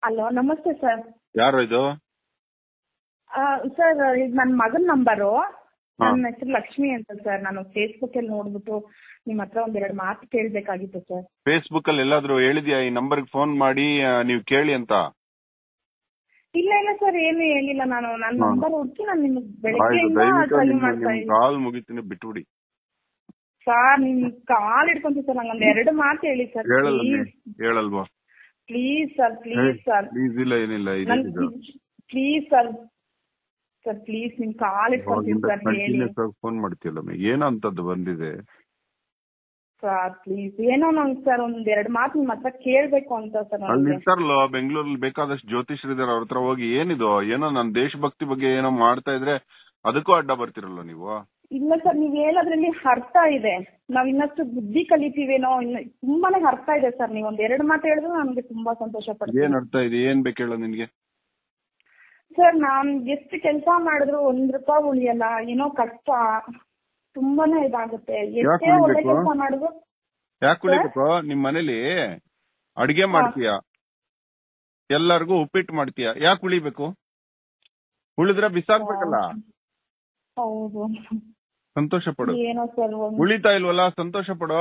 Hello ನಮಸ್ತೆ sir ಯಾರು ಇದು ಸರ್ ಇದು ನನ್ನ ಮಗನ ನಂಬರು ನನ್ನ ಹೆಸರು ಲಕ್ಷ್ಮಿ ಅಂತ ಸರ್ ನಾನು ಫೇಸ್ಬುಕ್ ಅಲ್ಲಿ ನೋಡ್ಬಿಟ್ಟು ನಿಮ್ಮ ಹತ್ರ ಒಂದೆರಡು ಮಾತು ಕೇಳಬೇಕಾಗಿತ್ತು ಸರ್ ಫೇಸ್ಬುಕ್ ಅಲ್ಲಿ ಎಲ್ಲಾದ್ರೂ ಹೇಳಿದ್ಯಾ ಈ ನಂಬರ್ಗೆ ಫೋನ್ ಮಾಡಿ ಆ, ನೀವು ಕೇಳಿ ಅಂತ ಇಲ್ಲ ಇಲ್ಲ ಸರ್ ಏನು ಹೇಳಿಲ್ಲ ನಾನು ನನ್ನ ಹಾ. ನಂಬರ್ ಹುಡುಕಿ ನಾನು ನಿಮ್ಗೆ ಆಯ್ತು ಬೆಳಗ್ಗೆಯಿಂದ ದಯವಿಟ್ಟು ಟ್ರೈ ನಿಮ್ಮ ಮಾಡ್ತಾ ನಿಮ್ ಇದ್ದೀನಿ ಕಾಲ್ ಮುಗಿತೀನಿ ಬಿಟ್ಬಿಡಿ ಸರ್ ನಿಮ್ ಕಾಲ್ ಹಿಡ್ಕೊಂತೀವಿ ಸರ್ ನಂಗೊಂದು ಎರಡು ಮಾತು ಹೇಳಿ ಸರ್ ಹೇಳಲ್ಲ ಪ್ಲೀಸ್ ಹೇಳಲ್ವಾ please sir please sir please ಇಲ್ಲ ಏನಿಲ್ಲ ಇದೆ ನನ್ ಇದು ಪ್ಲೀಸ್ ಸರ್ ಸರ್ ಪ್ಲೀಸ್ ನಿಮ್ ಕಾಲ್ ಇಟ್ಕೊಂತೀನಿ ಅವಾಗಿಂದ ಸರ್ ಹೇಳಿ ಕಂಟಿನ್ಯೂಸ್ ಆಗಿ ಫೋನ್ ಮಾಡ್ತೀಯಲ್ಲ ಏನೋ ಅಂತದ್ದು ಬಂದಿದೆ ಸರ್ ಪ್ಲೀಸ್ ಏನೋ ನಂಗೆ ಸರ್ ಒಂದ್ ಎರಡು ಮಾತು ನಿಮ್ಮ ಹತ್ರ ಕೇಳ್ಬೇಕು ಅಂತ ಸರ್ ಅಲ್ಲಿ ನನಗೆ ಇರ್ತಾರಲ್ಲ ಬೆಂಗಳೂರಲ್ಲಿ ಬೇಕಾದಷ್ಟು ಜ್ಯೋತಿಷರಿದಾರೆ ಅವ್ರ ಹತ್ರ ಹೋಗಿ ಏನಿದು ಏನೋ ನನ್ ದೇಶಭಕ್ತಿ ಬಗ್ಗೆ ಏನೋ ಮಾಡ್ತಾ ಇದ್ರೆ ಅದಕ್ಕೂ ಅಡ್ಡ ಬರ್ತಿರಲ್ಲ ನೀವು ಇಲ್ಲ ಸರ್ ನೀವ್ ಹೇಳೋದ್ರಲ್ಲಿ ಅರ್ಥ ಇದೆ ನಾವ್ ಇನ್ನಷ್ಟು ಬುದ್ಧಿ ಕಲಿತೀವೇನೋ ಇನ್ನು ತುಂಬಾನೇ ಅರ್ಥ ಇದೆ ಸರ್ ನೀವ್ ಒಂದ್ ಎರಡು ಮಾತು ಹೇಳಿದ್ರೆ ನನಗೆ ತುಂಬಾ ಸಂತೋಷ ಏನ್ ಪಡ್ತೀನಿ ಅರ್ಥ ಇದೆ ಏನ್ ಬೇಕು ಹೇಳೋ ನಿನ್ಗೆ ಸರ್ ನಾನ್ ಎಷ್ಟು ಕೆಲಸ ಮಾಡಿದ್ರು ಒಂದ್ ರೂಪಾಯಿ ಉಳಿಯಲ್ಲ ಏನೋ ಕಷ್ಟ ತುಂಬಾನೇ ಇದಾಗುತ್ತೆ ಎಷ್ಟೇ ಯಾಕ್ ಒಳ್ಳೆ ಉಳಿಬೇಕು? ಕೆಲಸ ಮಾಡಿದ್ರು ಯಾಕೆ ಉಳಿಬೇಕು ನಿಮ್ ಮನೇಲಿ ಅಡಿಗೆ ಮಾಡ್ತೀಯ ಎಲ್ಲಾರ್ಗೂ ಉಪ್ಪಿಟ್ಟು ಮಾಡ್ತೀಯ ಯಾಕೆ ಉಳಿಬೇಕು ಉಳಿದ್ರೆ ಬಿಸಾಕ್ಬೇಕಲ್ಲ ಹೌದು ಸಂತೋಷ ಪಡು ಏನೋ ಸರ್ ಒಂದ್ ಉಳಿತಾ ಇಲ್ವಲ್ಲ ಸಂತೋಷ ಪಡೋ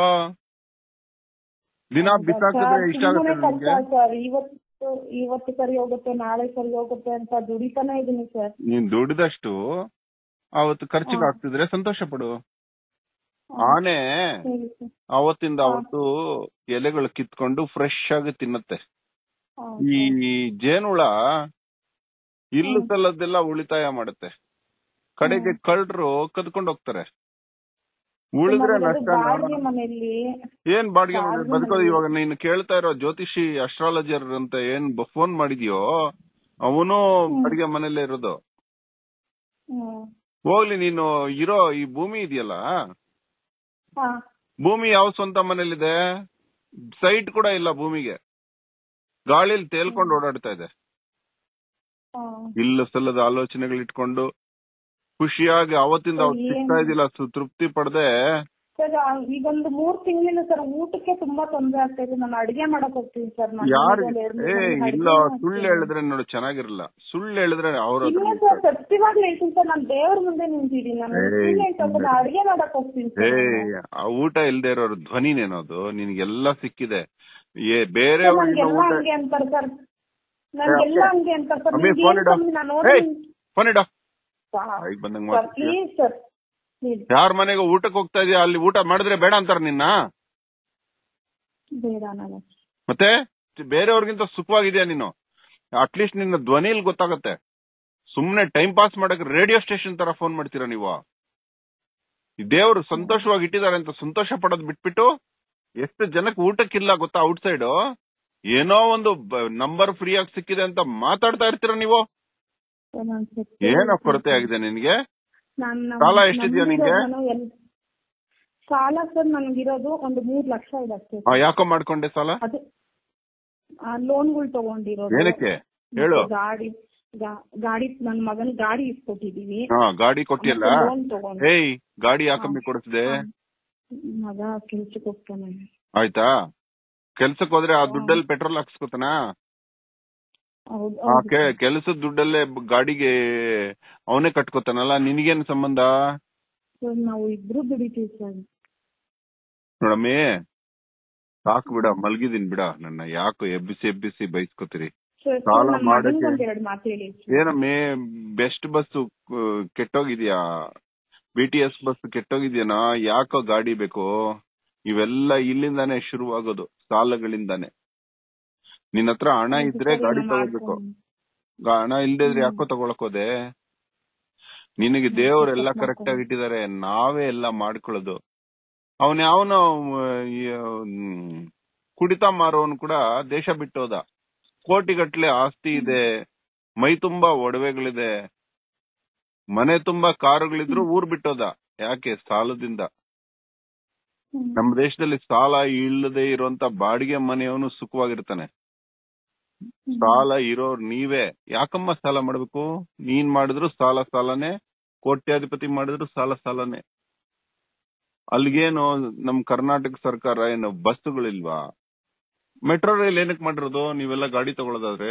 ದಿನ ಬಿಸಾಕಿದ್ರೆ ಇಷ್ಟ ಆಗುತ್ತೆ ಕಷ್ಟ ನಿಮ್ಗೆ ಸರ್ ಇವತ್ತು ಇವತ್ತು ಸರಿ ಹೋಗುತ್ತೆ ನಾಳೆ ಸರಿ ಹೋಗುತ್ತೆ ಅಂತ ದುಡಿತಾನೆ ಇದೀನಿ ಸರ್ ನೀನ್ ದುಡಿದಷ್ಟು ಅವತ್ತು ಖರ್ಚಿಗೆ ಹಾ. ಆಗ್ತಿದ್ರೆ ಸಂತೋಷ ಪಡು ಆನೆ ಹೇಳಿ ಸರ್ ಅವತ್ತಿಂದ ಹಾ. ಅವತ್ತು ಎಲೆಗಳು ಕಿತ್ಕೊಂಡು ಫ್ರೆಶ್ ಆಗಿ ತಿನ್ನತ್ತೆ ಹಾ, ಈ ಜೇನುಳ ಇಲ್ಲು ಹ್ಮ್. ಸಲ್ಲದೆಲ್ಲ ಉಳಿತಾಯ ಮಾಡುತ್ತೆ ಕಡೆಗೆ ಕಳ್ಳರು ಕದ್ಕೊಂಡು ಹೋಗ್ತಾರೆ ಉಳಿದ್ರೆ ನಮ್ದು ನಷ್ಟ ಬಾಡಿಗೆ ಮನೆಯಲ್ಲಿ ಏನ್ ಬಾಡಿಗೆ ಮನೆ ಬಾಡಿಗೆ ಬದುಕೋದು ಮನೆಯಲ್ಲಿ- ಇವಾಗ ನೀನು ಕೇಳ್ತಾ ಇರೋ ಜ್ಯೋತಿಷಿ ಅಸ್ಟ್ರಾಲಜರ್ ಅಂತ ಏನ್ ಫೋನ್ ಮಾಡಿದ್ಯೋ ಅವನು ಹ್ಮ್. ಬಾಡಿಗೆ ಮನೇಲೆ ಇರೋದು ಹ್ಮ್. ಹೋಗ್ಲಿ ನೀನು ಇರೋ ಈ ಭೂಮಿ ಇದೆಯಲ್ಲ ಹಾ, ಭೂಮಿ ಯಾವ ಸ್ವಂತ ಮನೇಲಿದೆ ಸೈಟ್ ಕೂಡ ಇಲ್ಲ ಭೂಮಿಗೆ ಗಾಳಿಲಿ ತೇಲ್ಕೊಂಡು ಓಡಾಡ್ತಾ ಇದೆ ಹಾ. ಇಲ್ಲ ಸಲ್ಲದ ಆಲೋಚನೆಗಳು ಇಟ್ಕೊಂಡು ಖುಷಿಯಾಗಿ ಅವತ್ತಿಂದ ಸರ್, ಅವತ್ತು ಏನ್- ಸಿಗ್ತಾ ಇದ್ದಿಲ್ಲ ಸು- ತೃಪ್ತಿ ಪಡದೆ ಸರ್ ಆ, ಈಗೊಂದು ಮೂರ್ ತಿಂಗಳಿಂದ ಸರ್ ಊಟಕ್ಕೆ ತುಂಬಾ ತೊಂದ್ರೆ ಆಗ್ತಾ ಇದೆ ನಾನು ಅಡಿಗೆ ಮಾಡಕ್ ಹೋಗ್ತೀನಿ ಸರ್ ನಾನು ಯಾರು ಒಂದ್ ಎರಡ್ ಮೂರ್ ಏ ಮನೆಗೆ ಇಲ್ಲ ಅಡ್ಗೆ ಮಾಡ್ತೀನಿ. ಸುಳ್ಳು ಹೇಳಿದ್ರೆ ನೋಡು ಚೆನ್ನಾಗಿರಲ್ಲ ಸುಳ್ಳು ಹೇಳಿದ್ರೆ ಅವ್ರ ಇಲ್ಲ ಸರ್ ಸತ್ಯವಾಗ್ಲೂ ಹೇಳ್ತೀನಿ ಸರ್ ನಾನು ದೇವ್ರ ಮುಂದೆ ನಿಂತಿದ್ದೀನಿ ನಾನು ಏಯ್, ಸುಳ್ಳು ಹೇಳ್ತಾ ಇಲ್ಲ, ಅಡಿಗೆ ಮಾಡಕ್ ಹೋಗ್ತೀನಿ ಏ ಸರ್ ನಾನು. ಆ ಊಟ ಇಲ್ದೇ ಇರೋರು ಧ್ವನಿನೇನೋದು ನಿನ್ಗೆಲ್ಲ ಸಿಕ್ಕಿದೆ ಏ ಸರ್, ಬೇರೆಯವ್ರಿಗಿನ್ನ ನನ್ಗೆಲ್ಲ ಊಟ ಹಂಗೆ ಅಂತಾರೆ ಸರ್ ನನ್ಗೆಲ್ಲ ಹಂಗೆ ಅಂತಾರೆ ಸರ್ ಅಮ್ಮಿ, ನಿಮ್ಗೆ phone ಏನ್ ಇಡು. ಕಮ್ಮಿ ನಾನು ಏಯ್, ಫೋನ್ ಇಡ ಸರ್ ಈಗ ಬಂದಂಗ್ ಮಾತಾಡ್ತೀಯ ಪ್ಲೀಸ್ ಸರ್ ಪ್ಲೀಸ್ ಯಾರ ಮನೆಗೆ ಊಟಕ್ಕೆ ಹೋಗ್ತಾ ಇದೀಯ ಅಲ್ಲಿ ಊಟ ಮಾಡಿದ್ರೆ ಬೇಡ ಅಂತಾರ ನಿನ್ನ ಬೇಡ ನಾನು ಮತ್ತೆ ಬೇರೆಯವ್ರಿಗಿಂತ ಸುಖವಾಗಿದ್ಯಾ ನೀನು ಅಟ್ಲೀಸ್ಟ್ ನಿನ್ನ ಧ್ವನಿಲ್ ಗೊತ್ತಾಗತ್ತೆ ಸುಮ್ನೆ ಟೈಮ್ ಪಾಸ್ ಮಾಡಕ್ ರೇಡಿಯೋ ಸ್ಟೇಷನ್ ತರ ಫೋನ್ ಮಾಡ್ತೀರಾ ನೀವು ಈ ದೇವ್ರು ಸಂತೋಷವಾಗಿ ಇಟ್ಟಿದ್ದಾರೆ ಅಂತ ಸಂತೋಷ ಪಡೋದ್ ಬಿಟ್ಬಿಟ್ಟು ಎಷ್ಟು ಜನಕ್ಕೆ ಊಟಕ್ಕಿಲ್ಲ ಗೊತ್ತಾ ಔಟ್ ಸೈಡ್ ಏನೋ ಒಂದು ನಂಬರ್ ಫ್ರೀ ಆಗಿ ಸಿಕ್ಕಿದೆ ಅಂತ ಮಾತಾಡ್ತಾ ಇರ್ತೀರಾ ನೀವು ಸರ್, ನಾನ್ ಸತ್ಯ ಏನೋ ಕೊರತೆ ಆಗಿದೆ ನಿನ್ಗೆ ನಾನು ಸಾಲ ಎಷ್ಟಿದ್ಯಾ ನಿಂಗೆ? ಸಾಲ ಸರ್ ನನ್ಗಿರೋದು ಒಂದು ಮೂರ್ ಲಕ್ಷ ಇದೆ ಅಷ್ಟೇ ಆ, ಯಾಕೋ ಮಾಡ್ಕೊಂಡೆ ಸಾಲ ಅದು ಲೋನ್ಗಳು ತಗೊಂಡಿರೋದು ಏನಕ್ಕೆ ಹೇಳು ಗಾಡಿ ಗಾ- ಗಾಡಿ ನನ್ ಮಗನ್ ಗಾಡಿ ಇಸ್ಕೊಟ್ಟಿದೀವಿ ಹಾ ಗಾಡಿ ಕೊಟ್ಟಿಯಲ್ಲ ಲೋನ್ ತಗೊಂಡು ಏಯ್ ಗಾಡಿ ಯಾಕಮ್ಮಿ ಕೊಡಿಸ್ದೆ ಮಗ ಕೆಲ್ಸಕ್ಕೆ ಹೋಗ್ತಾನೆ ಆಯ್ತಾ ಕೆಲ್ಸಕ್ ಹೋದ್ರೆ ಆ ದುಡ್ಡಲ್ಲಿ ಪೆಟ್ರೋಲ್ ಹಾಕ್ಸ್ಕೊತಾನ ಹೌದು ಆ ಹೌದು ಕೆ- ಕೆಲ್ಸದ ದುಡ್ಡಲ್ಲೇ ಬ- ಗಾಡಿಗೆ ಅವನೇ ಕಟ್ಕೋತಾನಲ್ಲ ನಿನಗೇನ್ ಸಂಬಂಧ ಸರ್ ನಾವು ಇಬ್ರು ದುಡಿತೀವಿ ಸರ್ ನೋಡಮ್ಮಿ ಸಾಕು ಬಿಡ ಮಲ್ಗಿದೀನಿ ಬಿಡ ನನ್ನ ಯಾಕೋ ಎಬ್ಬಿಸಿ ಎಬ್ಬಿಸಿ ಬೈಸ್ಕೊತೀರಿ ಸರ್ ಸಾಲ ನನ್ನ ಮಾಡಕ್ಕೆ- ಮಗನ್ಗೆ ಒಂದ್ ಎರಡ್ ಮಾತು ಹೇಳಿ ಸರ್. ಏನಮ್ಮಿ ಬೆಸ್ಟ್ ಬಸ್ ಕೆಟ್ಟೋಗಿದ್ಯಾ ಬಿ ಟಿ ಎಸ್ ಬಸ್ ಕೆಟ್ಟೋಗಿದ್ಯಾನಾ ಯಾಕೋ ಗಾಡಿ ಬೇಕು ಇವೆಲ್ಲ ಇಲ್ಲಿಂದಾನೇ ಶುರುವಾಗೋದು ಸಾಲಗಳಿಂದಾನೆ ನಿನ್ನ ಹತ್ರ ಹಣ ಹೌದು ಇದ್ರೆ ಸರ್, ಗಾಡಿ ಏನೋ ತಗೋಬೇಕು ಮಾಡ್ಕೊಂಡು. ಗ- ಹಣ ಇಲ್ದೇ ಇದ್ರೆ ಹ್ಮ್. ಯಾಕೋ ತಗೊಳಕ್ ಹೋದೆ ನಿನಗೆ ಹ್ಮ್, ದೇವ್ರೆಲ್ಲ pick up ಕರೆಕ್ಟ್ ಆಗಿ ಮಾಡ್ಕೊಂಡು. ಇಟ್ಟಿದ್ದಾರೆ ನಾವೇ ಎಲ್ಲ ಮಾಡ್ಕೊಳ್ಳೋದು ಅವನ್ ಯಾವನೋ ಕುಡಿತ ಮಾರೋನ್ ಕೂಡ ದೇಶ ಬಿಟ್ಟೋದ ಕೋಟಿಗಟ್ಲೆ ಆಸ್ತಿ ಇದೆ ಮೈ ತುಂಬಾ ಒಡವೆಗಳಿದೆ ಮನೆ ತುಂಬಾ ಕಾರುಗಳಿದ್ರು ಊರ್ ಬಿಟ್ಟೋದ ಯಾಕೆ ಸಾಲದಿಂದ ಹ್ಮ್. ನಮ್ಮ ದೇಶದಲ್ಲಿ ಸಾಲ ಇಲ್ಲದೆ ಇರುವಂತ ಬಾಡಿಗೆ ಮನೆಯವನು ಸುಖವಾಗಿರ್ತಾನೆ ಹ್ಮ್. ಸಾಲ ಇರೋರ್ ನೀವೇ ಯಾಕಮ್ಮ ಸಾಲ ಮಾಡ್ಬೇಕು ನೀನ್ ಮಾಡಿದ್ರು ಸಾಲ ಸಾಲನೇ ಕೋಟ್ಯಾಧಿಪತಿ ಮಾಡಿದ್ರು ಸಾಲ ಸಾಲನೇ ಅಲ್ಲಿಗೇನು ನಮ್ ಕರ್ನಾಟಕ ಸರ್ಕಾರ ಏನು ಬಸ್ಸುಗಳಿಲ್ವಾ ಮೆಟ್ರೋ ರೈಲ್ ಏನಕ್ಕೆ ಮಾಡಿರೋದು ನೀವೆಲ್ಲ ಗಾಡಿ ತಗೊಳ್ಳೋದಾದ್ರೆ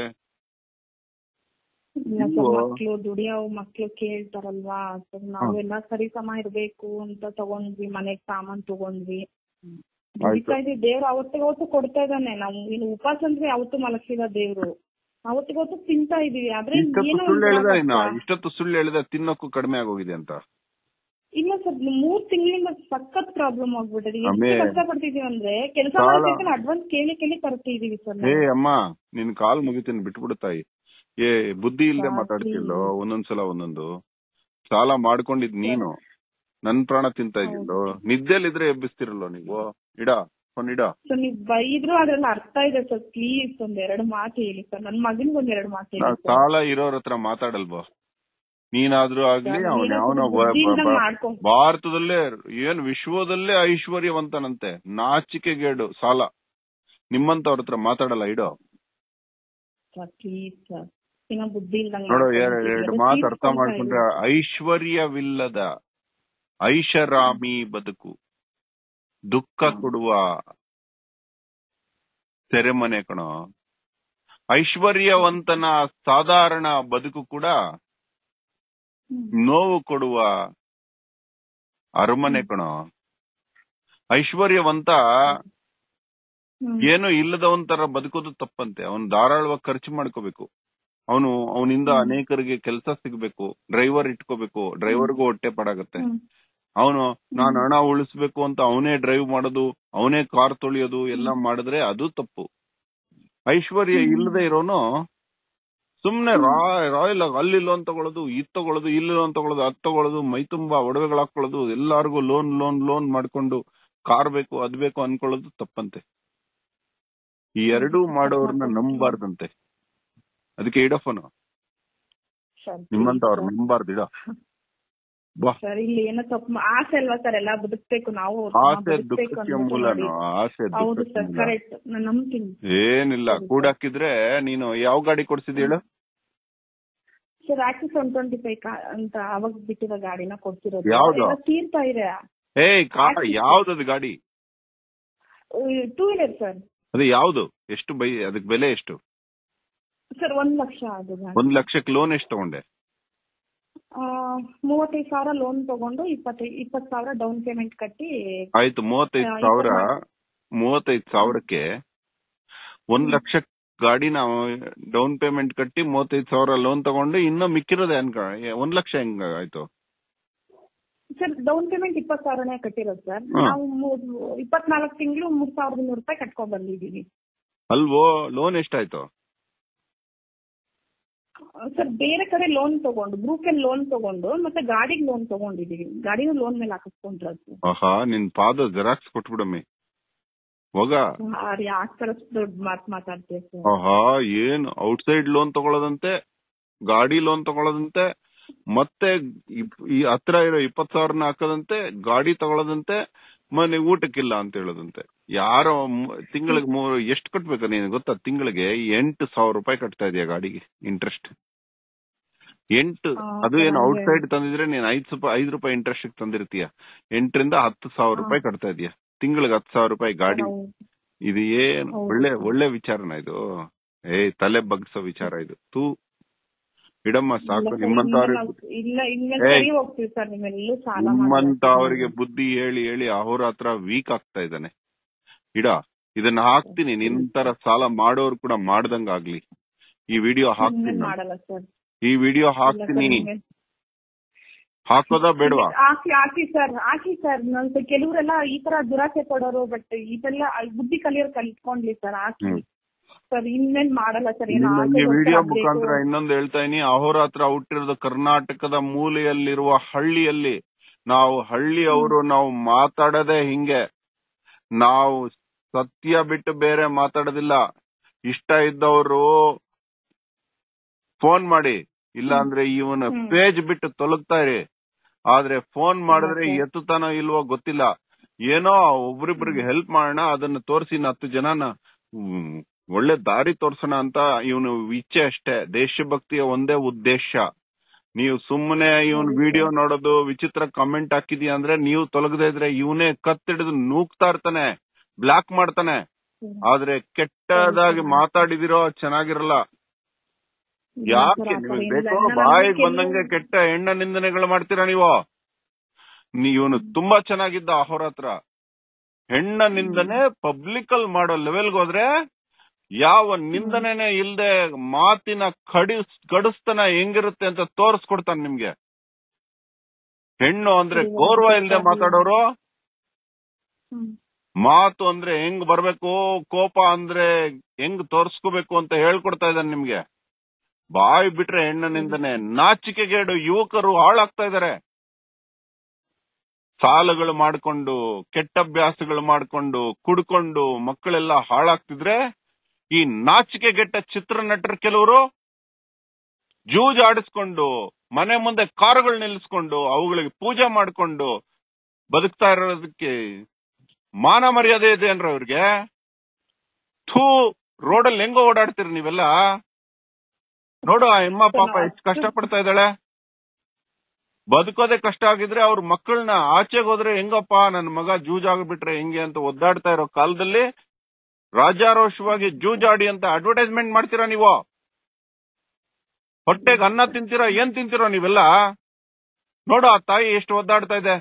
ಇಲ್ಲ ನೀವು- ಸರ್ ಮಕ್ಳು ದುಡಿಯೋ ಮಕ್ಳು ಕೇಳ್ತಾರಲ್ವಾ ಸರ್ ನಾವೆಲ್ಲ ಸರಿ ಸಮ ಇರ್ಬೇಕು ಅಂತ ತಗೊಂಡ್ವಿ ಮನೆಗ್ ಸಾಮಾನ್ ತಗೊಂಡ್ವಿ ದುಡಿತಾ ಇದೀವಿ ದೇವ್ರು ಅವತ್ತಿಗೆ ಅವತ್ತು ಕೊಡ್ತಾ ಇದ್ದಾನೆ ನಾವು ಇನ್ನು ಉಪವಾಸ ಅಂದ್ರೆ ಯಾವತ್ತು ಮಲಗಿಸಿದ ದೇವ್ರು ಅವತ್ತಿಗೆ ಅವತ್ತು ತಿಂತಾ ಇದೀವಿ ಆದ್ರೆ ಇಷ್ಟೊತ್ತು ಏನೋ ಸುಳ್ಳು ಒಂದ್ ಹೇಳಿದ ಇನ್ನ ಆಗತ್ತಾ? ಇಷ್ಟೊತ್ತು ಸುಳ್ಳು ಹೇಳಿದ ತಿನ್ನೋಕ್ಕೂ ಕಡಿಮೆ ಆಗೋಗಿದೆ ಅಂತ ಇಲ್ಲ ಸರ್ ಮೂರ್ ತಿಂಗಳಿಂದ ಸಖತ್ ಪ್ರಾಬ್ಲಮ್ ಆಗ್ಬಿಟ್ಟಿದೆ ಎಷ್ಟು ಅಮ್ಮೇ. ಕಷ್ಟ ಪಡ್ತಿದೀವಿ ಅಂದ್ರೆ ಕೆಲಸ ಸಾಲ- ಮಾಡ್ತಿದ್ರೆ ಅಡ್ವಾನ್ಸ್ ಕೇಳಿ ಕೇಳಿ ತರ್ತಿದೀವಿ ಸರ್ ಹೇ ನಾವು. ಅಮ್ಮ ನಿನ್ ಕಾಲ್ ಮುಗಿತೀನಿ ಬಿಟ್ಬಿಡು ತಾಯಿ ಏ ಬುದ್ಧಿ ಇಲ್ದೆ ಸಾಕು. ಮಾತಾಡ್ತಿಲ್ಲೋ ಒಂದೊಂದ್ಸಲ ಒಂದೊಂದು ಸಾಲ ಮಾಡ್ಕೊಂಡಿದ್ ನೀನು ನನ್ ಪ್ರಾಣ ತಿಂತಾ ಇದ್ದಿಲ್ಲೋ ನಿದ್ದೆಲಿದ್ರೆ ಎಬ್ಬಿಸ್ತಿರಲ್ಲೋ ನೀವು ಇಡ ಫೋನ್ ಇಡ ಸರ್ ನೀವ್ ಬೈದ್ರು ಅದ್ರಲ್ಲಿ ಅರ್ಥ ಇದೆ ಸರ್ ಪ್ಲೀಸ್ ಒಂದ್ ಎರಡು ಮಾತು ಹೇಳಿ ಸರ್ ನನ್ ಮಗನ್ಗೆ ಒಂದ್ ಎರಡು ಮಾತು ಹೇಳಿ ನಾವ್ ಸರ್ ಸಾಲ ಇರೋರ್ ಹತ್ರ ಮಾತಾಡಲ್ವೋ ನೀನಾದ್ರೂ ಆಗ್ಲಿ ಸರ್, ಅವನ ನೀನು ಅವನ ಬುದ್ಧಿಯಿಂದ ಮಾಡ್ಕೊ. ಭಾರತದಲ್ಲೇ ಏನ್ ವಿಶ್ವದಲ್ಲೇ ಐಶ್ವರ್ಯವಂತನಂತೆ ನಾಚಿಕೆಗೇಡು ಸಾಲ ನಿಮ್ಮಂತವ್ರ ಹತ್ರ ಮಾತಾಡಲ್ಲ ಇಡೋ ಸರ್ ಪ್ಲೀಸ್ ಸರ್ ಇನ್ನ ಬುದ್ಧಿ ಇಲ್ದಂಗ್ ನೋಡು ಮಾಡ್ಕೊಂಡ್ ಎರಡು ಬಿಟ್ಟಿದ್ದೀರಿ. ಎರಡು ಅದು ಮಾತು ಅರ್ಥ ತೀರ್ಸ್ಕೊಂತಾ ಮಾಡ್ಕೊಂಡ್ರೆ ಐಶ್ವರ್ಯವಿಲ್ಲದ ಐಷಾರಾಮಿ ಬದುಕು ದುಃಖ ಕೊಡುವ ಸೆರೆಮನೆ ಕಣೋ ಐಶ್ವರ್ಯವಂತನ ಸಾಧಾರಣ ಬದುಕು ಕೂಡ ಹ್ಮ್. ನೋವು ಕೊಡುವ ಅರಮನೆ ಕಣೋ ಐಶ್ವರ್ಯವಂತ ಹ್ಮ್. ಏನು ಇಲ್ಲದವನ್ ತರ ಬದುಕೋದು ತಪ್ಪಂತೆ ಅವನು ಧಾರಾಳವಾಗಿ ಖರ್ಚು ಮಾಡ್ಕೋಬೇಕು ಅವನು ಅವನಿಂದ ಹ್ಮ್. ಅನೇಕರಿಗೆ ಕೆಲಸ ಸಿಗ್ಬೇಕು ಡ್ರೈವರ್ ಇಟ್ಕೋಬೇಕು ಡ್ರೈವರ್ಗೂ ಹೊಟ್ಟೆ ಪಡಾಗತ್ತೆ ಹ್ಮ್. ಅವನು ನಾನು ಹಣ ಉಳಿಸ್ಬೇಕು ಅಂತ ಅವನೇ ಡ್ರೈವ್ ಮಾಡೋದು ಅವನೇ ಕಾರ್ ತೊಳೆಯೋದು ಎಲ್ಲ ಮಾಡಿದ್ರೆ ಅದು ತಪ್ಪು ಐಶ್ವರ್ಯ ಹ್ಮ್. ಇಲ್ಲದೆ ಇರೋನು ಸುಮ್ನೆ ರಾಯ್ ರಾಯಲ್ ಆಗಿ ಅಲ್ಲಿ ಲೋನ್ ತಗೊಳ್ಳೋದು ಇದ್ ತಗೊಳ್ಳೋದು ಇಲ್ಲಿ ಲೋನ್ ತಗೊಳ್ಳೋದು ಅದ್ ತಗೊಳ್ಳೋದು ಮೈ ತುಂಬಾ ಒಡವೆಗಳು ಹಾಕೊಳ್ಳೋದು ಎಲ್ಲಾರ್ಗು ಲೋನ್ ಲೋನ್ ಲೋನ್ ಮಾಡ್ಕೊಂಡು ಕಾರ್ ಬೇಕು ಅದ್ ಬೇಕು ಅನ್ಕೊಳ್ಳೋದು ತಪ್ಪಂತೆ ಈ ಎರಡೂ ಮಾಡೋರ್ನ ನಂಬಾರ್ದಂತೆ ಅದಕ್ಕೆ ಇಡಫೋನು ಸರ್ ನಿಮ್ಮಂತ ಅವ್ರು ನಂಬಾರ್ದು ಇಡ ಬಾ ಸರ್ ಇಲ್ಲಿ ಏನೋ ತಪ್ಪು ಮಾ- ಆಸೆ ಅಲ್ವಾ ಸರ್ ಎಲ್ಲ ಬದುಕ್ಬೇಕು ನಾವು ಆಸೆ ಬದುಕ್ಬೇಕು ದುಃಖಕ್ಕೆ ಅನ್ನೋದು ಮೂಲನು ನೋಡಿ. ಆಸೆ ಹೌದು ದುಃಖಕ್ಕೆ ಸರ್ ಮೂಲ ಕರೆಕ್ಟ್ ನಾನು ನಂಬ್ತೀನಿ ಏನಿಲ್ಲ ಸರಿ, ಕೂಡಾಕಿದ್ರೆ ನೀನು ಯಾವ ಗಾಡಿ ಕೊಡ್ಸಿದ್ ಹೇಳು sir Access one twenty five ಅಂತ ಅವಾಗ ಬಿಟ್ಟಿರೋ ಗಾಡಿನ ಕೊಡ್ತಿರೋದು ಯಾವ್ದು? ಎಲ್ಲ ತೀರ್ತಾ ಇದೆ ಏಯ್ ಕಾರ್ ಯಾವ್ದದು ಗಾಡಿ ಟೂ ವೀಲರ್ ಸರ್ ಅದು ಯಾವ್ದು ಎಷ್ಟು ಬೈ ಅದಕ್ಕೆ ಬೆಲೆ ಎಷ್ಟು ಸರ್ ಒಂದ್ ಲಕ್ಷ ಅದು ಗಾಡಿ ಒಂದ್ ಲಕ್ಷಕ್ಕೆ ಲೋನ್ ಎಷ್ಟು ತಗೊಂಡೆ ಆ, ಮೂವತ್ತೈದು ಸಾವಿರ ಲೋನ್ ತಗೊಂಡು ಇಪ್ಪತ್ತೈದು ಇಪ್ಪತ್ತು ಸಾವಿರ ಡೌನ್ ಪೇಮೆಂಟ್ ಕಟ್ಟಿ ಆಯ್ತು ಮೂವತ್ತೈದು ಆ, ಸಾವಿರ ಇಪ್ಪತ್ನಾಲ್ಕು. ಮೂವತ್ತೈದು ಸಾವಿರಕ್ಕೆ ಒಂದ್ ಲಕ್ಷ ಗಾಡಿ ನಾವು ಡೌನ್ ಪೇಮೆಂಟ್ ಕಟ್ಟಿ ಮೂವತ್ತೈದು ಸಾವಿರ ಲೋನ್ ತಗೊಂಡು ಇನ್ನ ಮಿಕ್ಕಿರೋದೇ ಅನ್ಕ ಒಂದ್ ಲಕ್ಷ ಹೆಂಗ ಆಯ್ತು ಸರ್ ಡೌನ್ ಪೇಮೆಂಟ್ ಇಪ್ಪತ್ತು ಸಾವಿರನೇ ಕಟ್ಟಿರೋದು ಸರ್ ಹಾ. ನಾವು ಮೂರ್- ಇಪ್ಪತ್ನಾಲ್ಕು ತಿಂಗಳು ಮೂರ್ ಸಾವಿರದ ಇನ್ನೂರು ರೂಪಾಯಿ ಕಟ್ಕೊಂಡ್ ಬಂದಿದೀವಿ ಅಲ್ವೋ ಲೋನ್ ಎಷ್ಟಾಯ್ತು ಸರ್ ಬೇರೆ ಕಡೆ ಲೋನ್ ತಗೊಂಡು ಗ್ರೂಪ್ ಅಲ್ಲಿ ಲೋನ್ ತಗೊಂಡು ಮತ್ತೆ ಗಾಡಿಗೆ ಲೋನ್ ತಗೊಂಡಿದೀವಿ ಗಾಡಿನೂ ಲೋನ್ ಮೇಲೆ ಹಾಕಿಸ್ಕೊಂಡ್ರದ್ದು ಆಹಾ ನಿನ್ ಪಾದ ಜೆರಾಕ್ಸ್ ಕೊಟ್ಬಿಡಮ್ಮಿ ಹೋಗ ಯಾರು ಯಾಕೆ ತರ ದೊಡ್ಡ ಮಾತು ಮಾತಾಡ್ತೀವಿ ಸರ್ ಆಹಾ ಏನ್ ಔಟ್ಸೈಡ್ ಲೋನ್ ತಗೊಳ್ಳೋದಂತೆ ಗಾಡಿ ಲೋನ್ ತಗೊಳ್ಳೋದಂತೆ ಮತ್ತೆ ಇಪ್- ಈ ಹತ್ರ ಇರೋ ಇಪ್ಪತ್ ಸಾವಿರನ ಹಾಕೋದಂತೆ ಗಾಡಿ ತಗೊಳ್ಳೋದಂತೆ ಮನೆ ಊಟಕ್ಕಿಲ್ಲ ಅಂತ ಹೇಳೋದಂತೆ ಯಾರೋ ತಿಂಗಳಿಗೆ ಮೂರು ಎಷ್ಟು ಕಟ್ಬೇಕು ನೀನು ಗೊತ್ತಾ ತಿಂಗಳಿಗೆ ಎಂಟು ಸಾವಿರ ರೂಪಾಯಿ ಕಟ್ತಾ ಇದೀಯ ಗಾಡಿಗೆ ಇಂಟ್ರೆಸ್ಟ್ ಎಂಟು ಹಾ, ಅದು ಏನು ಹಂಗೆ. ಔಟ್ಸೈಡ್ ತಂದಿದ್ರೆ ನೀನ್ ಐದ್ ರೂಪಾಯಿ ಐದು ರೂಪಾಯಿ ಇಂಟ್ರೆಸ್ಟ್ ತಂದಿರ್ತೀಯ ಎಂಟರಿಂದ ಹತ್ತು ಸಾವಿರ ಹಾ. ರೂಪಾಯಿ ಕಟ್ತಾ ಇದೀಯ ತಿಂಗಳಿಗೆ ಹತ್ತು ಸಾವಿರ ರೂಪಾಯಿ ಗಾಡಿ ನಾವು ಇದು ಏನ್ ಹೌದು. ಒಳ್ಳೆ ಒಳ್ಳೆ ವಿಚಾರನ ಇದು ಏ ತಲೆ ಬಗ್ಸೋ ವಿಚಾರ ಇದು ತೂ ಇಡಮ್ಮ ಇಲ್ಲ ಸಾಕು ಸರ್, ನಿಮ್ಮಂತವ್ರಿಗೆ ಇನ್ಮೇಲೆ ನಾವು- ಇಲ್ಲ ಇನ್ಮೇಲೆ ಏಯ್. ಸರಿ ಹೋಗ್ತೀವಿ ಸರ್ ನಿಮ್ಮೆಲ್ಲೂ ಸಾಲ ನಿಮ್ಮಂತವ್ರಿಗೆ ಬುದ್ಧಿ ಹೇಳಿ ಹೇಳಿ ಅಹೋರಾತ್ರ ವೀಕ್ ಆಗ್ತಾ ಇದ್ದಾನೆ ಇಡ ಇದನ್ನ ಹಾಕ್ತೀನಿ ನಿನ್ ತರ ಸಾಲ ಮಾಡೋರು ಕೂಡ ಮಾಡ್ದಂಗ ಆಗ್ಲಿ ಈ ವಿಡಿಯೋ ಹಾಕ್ತೀನಿ ನಾನು. ಮಾಡಲ್ಲ ಸರ್ ಈ ವಿಡಿಯೋ ಇಲ್ಲ ಸರ್, ಹಾಕ್ತೀನಿ ಇನ್ಮೇಲೆ- ಹಾಕೋದಾ ಬೇಡವಾ ಹಾಕಿ ಹಾಕಿ ಸರ್ ಹಾಕಿ ಸರ್ ನನ್ ಕೆಲವರೆಲ್ಲ ಈ ತರ ದುರಾಸೆ ಪಡೋರು ಬಟ್ ಇದೆಲ್ಲ ಬುದ್ಧಿ ಕಲಿಯೋರು ಕಲ್ತ್ಕೊಂಡ್ಲಿ ಸರ್ ಹಾಕಿ ಹ್ಮ್. ಸರ್ ಇನ್ಮೇಲ್ ಮಾಡಲ್ಲ ಸರ್ ಏನೋ ಈ ಆಗೋದು ವಿಡಿಯೋ ಆಗ್ಬೇಕು. ಮುಖಾಂತರ ಇನ್ನೊಂದು ಹೇಳ್ತಾ ಇದೀನಿ ಅಹೋರಾತ್ರ ಹುಟ್ಟಿರೋದು ಕರ್ನಾಟಕದ ಮೂಲೆಯಲ್ಲಿರುವ ಹಳ್ಳಿಯಲ್ಲಿ ನಾವು ಹಳ್ಳಿಯವರು ನಾವು ಮಾತಾಡೋದೇ ಹಿಂಗೆ ನಾವು ಸತ್ಯ ಬಿಟ್ಟು ಬೇರೆ ಮಾತಾಡೋದಿಲ್ಲ ಇಷ್ಟ ಇದ್ದವರು ಫೋನ್ ಮಾಡಿ ಇಲ್ಲ ಅಂದ್ರೆ ಇವನ ಹ್ಮ್. ಪೇಜ್ ಬಿಟ್ಟು ತೊಲಗ್ತಾ ಇರಿ ಆದ್ರೆ ಫೋನ್ ಮಾಡಿದ್ರೆ Okay. ಎತ್ತುತ್ತಾನೋ ಇಲ್ವೋ ಗೊತ್ತಿಲ್ಲ ಏನೋ ಒಬ್ರಿಬ್ರಿಗೆ ಹೆಲ್ಪ್ ಮಾಡೋಣ ಅದನ್ನ ತೋರಿಸಿ ಹತ್ತು ಜನನ ಹ್ಮ್, ಒಳ್ಳೆ ದಾರಿ ತೋರ್ಸೋಣ ಅಂತ ಇವನು ಇಚ್ಛೆ ಅಷ್ಟೇ ದೇಶಭಕ್ತಿಯ ಒಂದೇ ಉದ್ದೇಶ ನೀವು ಸುಮ್ಮನೆ ಇವನ್ ಹೌದು. ವಿಡಿಯೋ ನೋಡೋದು ವಿಚಿತ್ರ ಕಮೆಂಟ್ ಹಾಕಿದ್ಯಾ ಅಂದ್ರೆ ನೀವು ತೊಲಗದೇ ಇದ್ರೆ ಇವನೇ ಕತ್ತಿಡಿದು ನೂಗ್ತಾ ಇರ್ತಾನೆ ಬ್ಲಾಕ್ ಮಾಡ್ತಾನೆ ಸರ್. ಆದ್ರೆ ಕೆಟ್ಟದಾಗಿ ಸರಿ. ಮಾತಾಡಿದಿರೋ ಚೆನ್ನಾಗಿರಲ್ಲ ಇಲ್ಲ ಯಾಕೆ ಸರ್, ಆ ಥರ ನಿಮಗೆ ಏನಿಲ್ಲ. ಬೇಕು ನನ್ನ ಬಾಯಿಗೆ ನಂಬಿಕೆ ಬಂದಂಗೆ ನೀವು- ಕೆಟ್ಟ ಹೆಣ್ಣ ನಿಂದನೆಗಳು ಮಾಡ್ತೀರಾ ನೀವು ಇವನು ತುಂಬಾ ಚೆನ್ನಾಗಿದ್ದ ಅಹೋರಾತ್ರ ಹೆಣ್ಣ ನಿಂದನೆ ಪಬ್ಲಿಕ್ ಅಲ್ಲಿ ಮಾಡೋ ಲೆವೆಲ್ಗೆ ಹೋದ್ರೆ ಯಾವ ನಿಂದನೆನೆ ಇಲ್ದೆ ಮಾತಿನ ಕಡಿ ಕಡಿಸ್ತನ ಹೆಂಗಿರುತ್ತೆ ಅಂತ ತೋರಿಸ್ಕೊಡ್ತಾನೆ ನಿಮ್ಗೆ ಹೆಣ್ಣು ಅಂದ್ರೆ ಇವಾಗ ಗೌರವ ಇಲ್ದೆ ಸರಿ. ಮಾತಾಡೋರು ಹ್ಮ್. ಮಾತು ಅಂದ್ರೆ ಹೆಂಗ್ ಬರ್ಬೇಕು ಕೋಪ ಅಂದ್ರೆ ಹೆಂಗ್ ತೋರ್ಸ್ಕೋಬೇಕು ಅಂತ ಹೇಳ್ಕೊಡ್ತಾ ಇದ್ದಾನೆ ನಿಮ್ಗೆ ಬಾಯಿ ಬಿಟ್ರೆ ಹೆಣ್ಣನಿಂದನೆ ನಾಚಿಕೆಗೇಡು ಯುವಕರು ಹಾಳಾಗ್ತಾ ಇದಾರೆ ಸಾಲಗಳು ಮಾಡ್ಕೊಂಡು ಕೆಟ್ಟ ಅಭ್ಯಾಸಗಳು ಮಾಡ್ಕೊಂಡು ಕುಡ್ಕೊಂಡು ಮಕ್ಕಳೆಲ್ಲ ಹಾಳಾಗ್ತಿದ್ರೆ ಈ ನಾಚಿಕೆಗೆಟ್ಟ ಚಿತ್ರನಟರು ಕೆಲವರು ಜೂಜಾಡಿಸ್ಕೊಂಡು ಮನೆ ಮುಂದೆ ಕಾರುಗಳು ನಿಲ್ಲಿಸ್ಕೊಂಡು ಅವುಗಳಿಗೆ ಪೂಜೆ ಮಾಡ್ಕೊಂಡು ಬದುಕ್ತಾ ಇರೋದಕ್ಕೆ ಮಾನ ಮರ್ಯಾದೆ ಇದೆ ಅಂದ್ರೆ ಅವ್ರಿಗೆ ಥೂ ರೋಡಲ್ಲಿ ಹೆಂಗೋ ಓಡಾಡ್ತೀರಿ ನೀವೆಲ್ಲ ನೋಡು ಆ ಅಮ್ಮ ಪಾಪ ಎಷ್ಟು ಕಷ್ಟ ಪಡ್ತಾ ಇದ್ದಾಳೆ ಬದುಕೋದೇ ಕಷ್ಟ ಆಗಿದ್ರೆ ಅವ್ರ ಮಕ್ಕಳನ್ನ ಆಚೆಗೆ ಹೋದ್ರೆ ಹೆಂಗಪ್ಪ ನನ್ನ ಮಗ ಜೂಜಾಗ್ಬಿಟ್ರೆ ಹೆಂಗೆ ಅಂತ ಒದ್ದಾಡ್ತಾ ಇರೋ ಕಾಲದಲ್ಲಿ ರಾಜಾರೋಷವಾಗಿ ಜೂಜಾಡಿ ಅಂತ ಅಡ್ವರ್ಟೈಸ್ಮೆಂಟ್ ಮಾಡ್ತೀರಾ ನೀವು ಹೊಟ್ಟೆಗೆ ಅನ್ನ ತಿಂತೀರಾ ಏನ್ ತಿಂತೀರೋ ನೀವೆಲ್ಲ ನೋಡು ಆ ತಾಯಿ ಎಷ್ಟು ಒದ್ದಾಡ್ತಾ ಇದೆ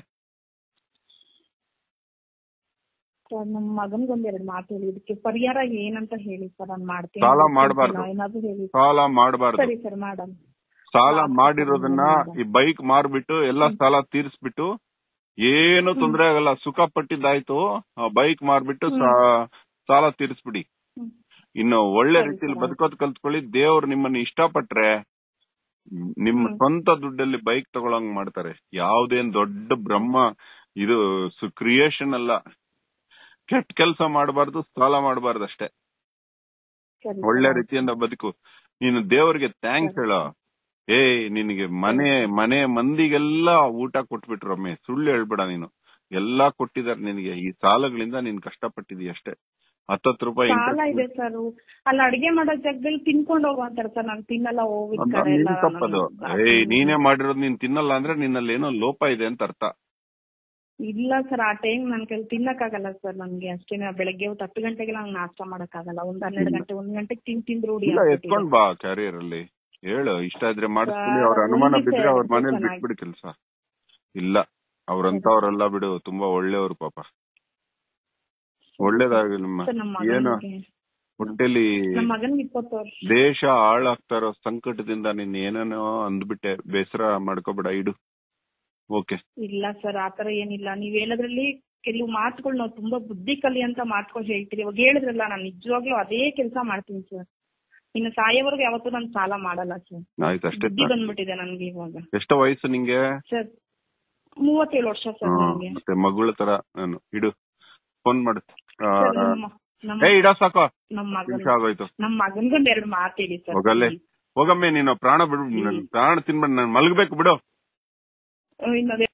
ಸರ್ ನಮ್ಮ ಮಗನ್ಗೊಂದ್ ಎರಡ್ ಮಾತು ಹೇಳಿ ಇದಕ್ಕೆ ಪರಿಹಾರ ಏನಂತ ಹೇಳಿ ಸರ್ ನಾನು ಮಾಡ್ತೀನಿ ಸಾಲ ಮಾಡ್ಬಾರ್ದು. ಏನಾದ್ರು ಹೇಳಿ ಸಾಲ ಮಾಡಬಾರ್ದು ಸರಿ ಸರ್ ಮಾಡಮ್ ಸಾಲ ಹಾ, ಮಾಡಿರೋದನ್ನ ಹೌದು. ಈ ಬೈಕ್ ಮಾರ್ಬಿಟ್ಟು ಎಲ್ಲ ಸಾಲ ತೀರಿಸ್ಬಿಟ್ಟು ಏನು ತೊಂದ್ರೆ ಆಗಲ್ಲ ಸುಖ ಪಟ್ಟಿದ್ದಾಯ್ತು ಬೈಕ್ ಮಾರ್ಬಿಟ್ಟು ಸಾ- ಸಾಲ ತೀರಿಸ್ಬಿಡಿ ಹ್ಮ್. ಇನ್ನು ಒಳ್ಳೆ ಸರಿ, ರೀತಿಯಲ್ಲಿ ಸರ್. ಬದುಕೋದ್ ಕಲ್ತ್ಕೊಳ್ಳಿ ದೇವ್ರು ನಿಮ್ಮನ್ನ ಇಷ್ಟಪಟ್ರೆ ನಿಮ್ಮ ಹ್ಮ್. ಸ್ವಂತ ದುಡ್ಡಲ್ಲಿ ಬೈಕ್ ತಗೊಳಂಗ್ ಮಾಡ್ತಾರೆ ಯಾವ್ದೇನ್ ದೊಡ್ಡ ಬ್ರಹ್ಮ ಇದು ಕ್ರಿಯೇಷನ್ ಅಲ್ಲ ಕೆಟ್ಟ ಕೆಲಸ ಮಾಡಬಾರ್ದು ಸಾಲ ಮಾಡಬಾರ್ದು ಅಷ್ಟೇ ಸರಿ ಸರ್, ಒಳ್ಳೆ ಆಯ್ತು. ರೀತಿಯಿಂದ ಬದುಕು ನೀನು ದೇವರಿಗೆ ಥ್ಯಾಂಕ್ಸ್ ಹೇಳೋ ಏ ನಿನಗೆ ಮನೆ ಮನೆ ಮಂದಿಗೆಲ್ಲ ಊಟ ಕೊಟ್ಬಿಟ್ರು ರಮ್ಮೆ ಸುಳ್ಳು ಹೇಳ್ಬೇಡ ನೀನು ಎಲ್ಲಾ ಕೊಟ್ಟಿದಾರೆ ನಿನಗೆ ಈ ಸಾಲಗಳಿಂದ ನೀನ್ ಕಷ್ಟಪಟ್ಟಿದೀಯ ಅಷ್ಟೇ ಹತ್ತತ್ತು ರೂಪಾಯಿ ಸಾಲ interest ಇದೆ ಸರ್ ಅಲ್ಲಿ ಅಡಿಗೆ ಮಾಡೋ ಜಾಗದಲ್ಲಿ ತಿನ್ಕೊಂಡು ಹೋಗುವಂತಾರೆ ಸರ್ ನಾನು ತಿನ್ನಲ್ಲ ಹೋಗಿದ್ ಅದ್ ಕಡೆ ನಿನ್ ಎಲ್ಲ ತಪ್ಪದು ನಾನು- ಏಯ್ ನೀನೇ ಮಾಡಿರೋದು ನೀನ್ ತಿನ್ನಲ್ಲ ಅಂದ್ರೆ ನಿನ್ನಲ್ಲಿ ಏನೋ ಲೋಪ ಇದೆ ಅಂತ ಅರ್ಥ ಇಲ್ಲ ಸರ್ ಆ ಟೈಮ್ ನನ್ ಕೈಲಿ ತಿನ್ನಕ್ಕಾಗಲ್ಲ ಸರ್ ನನ್ಗೆ ಅಷ್ಟೇ ಬೆಳಗ್ಗೆ ಹೊತ್ತು ಹತ್ತು ಗಂಟೆಗೆ ನಂಗೆ ನಾಷ್ಟ ಮಾಡಕ್ಕಾಗಲ್ಲ ಒಂದ್ ಹನ್ನೆರಡು ಗಂಟೆ ಒಂದ್ ಗಂಟೆಗೆ ತಿನ್ ತಿಂದ್ ರೂಢಿ ಇಲ್ಲ ಆಗ್ಬಿಟ್ಟಿದೆ. ಎತ್ಕೊಂಡ್ ಬಾ ಕ್ಯಾರಿಯರ್ ಅಲ್ಲಿ ಹೇಳು ಇಷ್ಟ ಇದ್ರೆ ಮಾಡಿಸ್ಕೊಳ್ಳಿ ಸರ್, ಅವ್ರ ಅನುಮಾನ ಒಂದು ಬಿದ್ರೆ ಅವ್ರ ದಿವ್ಸ ಮನೇಲಿ ಚೆನ್ನಾಗಿ- ಬಿಟ್ಬಿಡಿ ಕೆಲ್ಸ ಇಲ್ಲ ಅವ್ರಂತವ್ರೆಲ್ಲ ಬಿಡು ತುಂಬಾ ಒಳ್ಳೆಯವ್ರು ಪಾಪ ಒಳ್ಳೇದಾಗ್ಲಿ ನಿಮ್ಮ ಸರ್, ನಮ್ಮ ಏನು ಮಗನಿಗೆ ಹೊಟ್ಟೆಲಿ ನಮ್ಮ ಮಗನ್ಗೆ ಇಪ್ಪತ್ತು ವರ್ಷ ದೇಶ ಹಾಳಾಗ್ತಾ ಇರೋ ಸಂಕಟದಿಂದ ನೀನ್ ಏನೇನೋ ಅಂದ್ಬಿಟ್ಟೆ ಬೇಸರ ಮಾಡ್ಕೋಬೇಡ ಇಡು ಓಕೆ ಇಲ್ಲ ಸರ್ ಆತರ ಏನಿಲ್ಲ ನೀವ್ ಹೇಳೋದ್ರಲ್ಲಿ ಕೆಲವು ಮಾತುಗಳು ನಾವು ತುಂಬಾ ಬುದ್ಧಿ ಕಲಿ ಅಂತ ಮಾತುಗಳು ಹೇಳ್ತೀರಿ ಇವಾಗ ಹೇಳಿದ್ರಲ್ಲ ನಾನು ನಿಜವಾಗ್ಲೂ ಅದೇ ಕೆಲಸ ಮಾಡ್ತೀನಿ ಸರ್ ಇನ್ನು ಸಾಯೋವರೆಗೂ ಯಾವತ್ತೂ ನಾನು ಸಾಲ ಮಾಡಲ್ಲ ಸರ್ ಆಯ್ತು ಅಷ್ಟೇ ಬುದ್ಧಿ ಬಂದ್ಬಿಟ್ಟಿದೆ ನನ್ಗೆ ಇವಾಗ ಎಷ್ಟು ವಯಸ್ಸು ನಿಂಗೆ ಸರ್ ಮೂವತ್ತೇಳು ವರ್ಷ ಸರ್ ಹ್ಮ್, ನನಗೆ ಮತ್ತೆ ಮಗಳ ತರ ನಾನು ಇಡು ಫೋನ್ ಮಾಡು ಆ, ಸರ್, ನಮ್ಮ ನಮ್ಮ ಏ ಇಡ ಸಾಕು ನಮ್ಮ ನಿಮಿಷ ಮಗನ್ ಆಗೋಯ್ತು ನಮ್ಮ ಮಗನ್ಗೊಂದ್ ಎರಡು ಮಾತು ಹೇಳಿ ಸರ್ ಹೋಗಲ್ಲೇ ಹೋಗಮ್ಮೆ ನೀನು ಪ್ರಾಣ ಬಿಡು ನನ್ ಪ್ರಾಣ ತಿನ್ಬಿಡು ನಾನು ಮಲಗಬೇಕು ಬಿಡು ಇನ್ನೊಂದ್